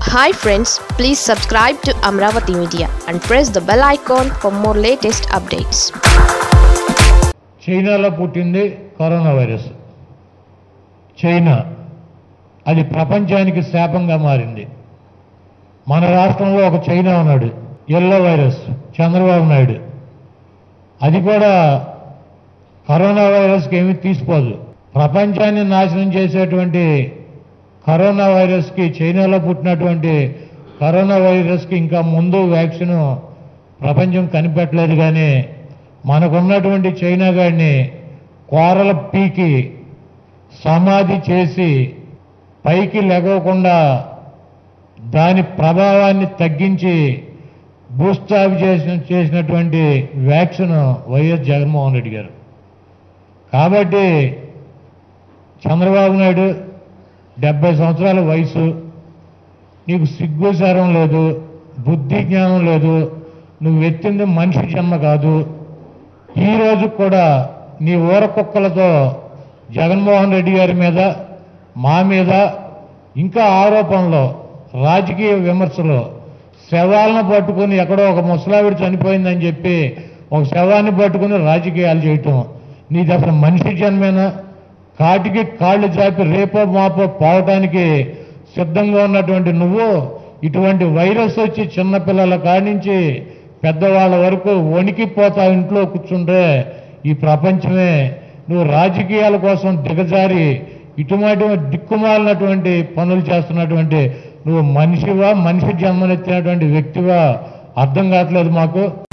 hi friends please subscribe to Amaravati media and press the bell icon for more latest updates చైనాలో పుట్టింది corona virus China అది ప్రపంచానికి శాపంగా మారింది మన రాష్ట్రంలో ఒక చైనా ఉన్నాడు ఎల్లో వైరస్ చంద్రబాబు నాయుడు అది కూడా కరోనా వైరస్కి ఏమీ తీసిపోదు ప్రపంచాన్ని నాశనం చేసేటువంటి కరోనా వైరస్కి చైనాలో పుట్టినటువంటి కరోనా వైరస్కి ఇంకా ముందు వ్యాక్సిన్ ప్రపంచం కనిపెట్టలేదు కానీ మనకున్నటువంటి చైనా గాడిని కోరల పీకి సమాధి చేసి పైకి లెగవకుండా దాని ప్రభావాన్ని తగ్గించి భూస్థాపి చేసిన చేసినటువంటి వ్యాక్సిన్ వైఎస్ జగన్మోహన్ రెడ్డి గారు కాబట్టి చంద్రబాబు నాయుడు డెబ్బై సంవత్సరాల వయసు నీకు సిగ్గు శరం లేదు బుద్ధి జ్ఞానం లేదు నువ్వు ఎత్తింది మనిషి జన్మ కాదు ఈ రోజు కూడా నీ ఊర కుక్కలతో జగన్మోహన్ రెడ్డి గారి మీద మా మీద ఇంకా ఆరోపణలు రాజకీయ విమర్శలు శవాలను పట్టుకుని ఎక్కడో ఒక ముసలావిడ చనిపోయిందని చెప్పి ఒక శవాన్ని పట్టుకుని రాజకీయాలు చేయటం నీది అసలు మనిషి జన్మేనా కాటికి కాళ్ళు చాపి రేపో మాపో పోవటానికి సిద్ధంగా ఉన్నటువంటి నువ్వు ఇటువంటి వైరస్ వచ్చి చిన్నపిల్లల కాడి నుంచి పెద్దవాళ్ళ వరకు వణికిపోతా ఇంట్లో కూర్చుంటే ఈ ప్రపంచమే నువ్వు రాజకీయాల కోసం దిగజారి ఇటువంటి దిక్కుమాలినటువంటి పనులు చేస్తున్నటువంటి నువ్వు మనిషివా మనిషి జన్మనెత్తినటువంటి వ్యక్తివా అర్థం కావట్లేదు మాకు